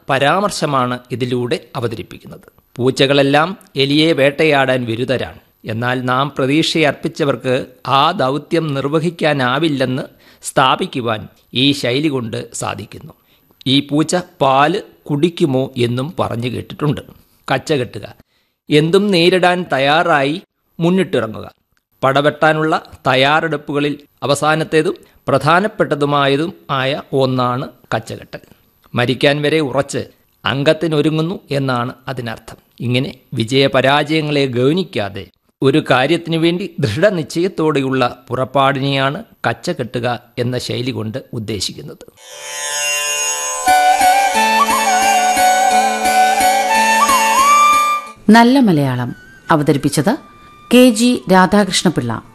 പരാമർശമാണ് ഇതിലൂടെ അവതരിപ്പിക്കുന്നത് പൂച്ചകളെല്ലാം എലിയെ വേട്ടയാടാൻ വിരുദ്ധരാണ് എന്നാൽ നാം പ്രതീക്ഷയർപ്പിച്ചവർക്ക് ആ ദൗത്യം നിർവഹിക്കാനാവില്ലെന്ന് സ്ഥാപിക്കുവാൻ ഈ ശൈലി കൊണ്ട് സാധിക്കുന്നു ഈ പൂച്ച പാല് കുടിക്കുമോ എന്നും പറഞ്ഞു കേട്ടിട്ടുണ്ട് കച്ചകെട്ടുക എന്തും നേരിടാൻ തയ്യാറായി മുന്നിട്ടിറങ്ങുക പടവെട്ടാനുള്ള തയ്യാറെടുപ്പുകളിൽ അവസാനത്തേതും പ്രധാനപ്പെട്ടതുമായതും ആയ ഒന്നാണ് കച്ചകെട്ടൽ മരിക്കാൻ വരെ ഉറച്ച് അംഗത്തിനൊരുങ്ങുന്നു എന്നാണ് അതിനർത്ഥം ഇങ്ങനെ വിജയപരാജയങ്ങളെ ഗൗനിക്കാതെ ഒരു കാര്യത്തിനു വേണ്ടി ദൃഢനിശ്ചയത്തോടെയുള്ള പുറപ്പാടിനെയാണ് കച്ചകെട്ടുക എന്ന ശൈലി കൊണ്ട് ഉദ്ദേശിക്കുന്നത് നല്ല മലയാളം അവതരിപ്പിച്ചത് കെ ജി രാധാകൃഷ്ണപിള്ള